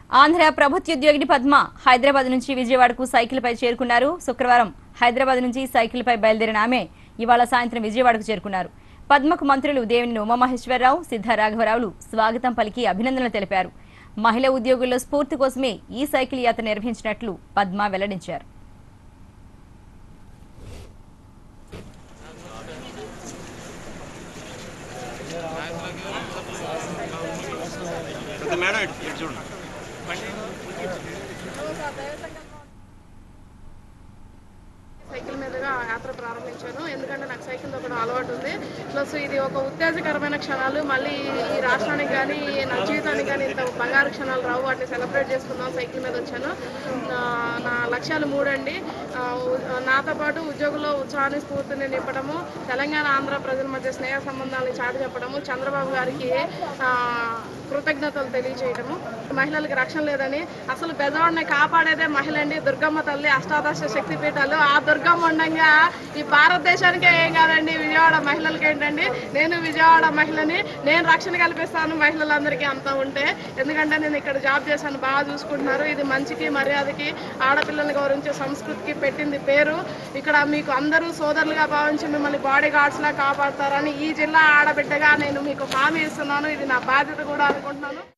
ఆంధ్ర ప్రభుత్వోద్యోగిని పద్మ హైదరాబాద్ నుంచి విజయవాడకు సైకిల్పై చేరుకున్నారు శుక్రవారం హైదరాబాద్ నుంచి సైకిల్పై బయలుదేరిన ఆమె ఇవాళ సాయంత్రం విజయవాడకు చేరుకున్నారు పద్మకు మంత్రులు దేవినేని ఉమామహేశ్వరరావు సిద్ధ రాఘవరావులు స్వాగతం పలికి అభినందనలు తెలిపారు మహిళా ఉద్యోగుల్లో స్ఫూర్తి కోసమే ఈ సైకిల్ యాత్ర నిర్వహించినట్లు పద్మ వెల్లడించారు కొద్ది మేడం ఇటు ఇటు చూడండి సైకిల్ మీదుగా యాత్ర ప్రారంభించాను ఎందుకంటే నాకు సైకిల్ తొక్కడం అలవాటు ఉంది ప్లస్ ఇది ఒక ఉత్తేజకరమైన క్షణాలు మళ్ళీ ఈ రాష్ట్రానికి కానీ నా జీవితానికి కానీ ఇంత బంగారు క్షణాలు రావు వాటిని సెలబ్రేట్ చేసుకుందాం సైకిల్ మీద వచ్చాను నా- నా లక్ష్యాలు మూడండి ఆ, ఉ- నాతో పాటు ఉద్యోగుల్లో ఉత్సాహాన్ని స్ఫూర్తిని నింపడము తెలంగాణ ఆంధ్ర ప్రజల మధ్య స్నేహ సంబంధాలను చాటి చెప్పడము చంద్రబాబు గారికి ఆ, కృతజ్ఞతలు తెలియజేయడము మహిళలకు రక్షణ లేదని అసలు పెద్దవాడిని కాపాడేదే మహిళ అండి దుర్గమ్మ తల్లి అష్టాదశ శక్తి పీఠాలు ఆ దుర్గమ్మ ఉండంగా ఈ భారతదేశానికే ఏం కాదండి విజయవాడ మహిళలకి ఏంటండి నేను విజయవాడ మహిళని నేను రక్షణ కల్పిస్తాను మహిళలందరికీ అంతా ఉంటే ఎందుకంటే నేను ఇక్కడ జాబ్ చేశాను బాగా చూసుకుంటున్నారు ఇది మంచికి మర్యాదకి ఆడపిల్లల్ని గౌరవించే సంస్కృతికి పెట్టింది పేరు ఇక్కడ మీకు అందరూ సోదరులుగా భావించి మిమ్మల్ని బాడీ గార్డ్స్ లా కాపాడతారని ఈ జిల్లా ఆడబిడ్డగా నేను మీకు హామీ ఇస్తున్నాను ఇది నా బాధ్యత కూడా అనుకుంటున్నాను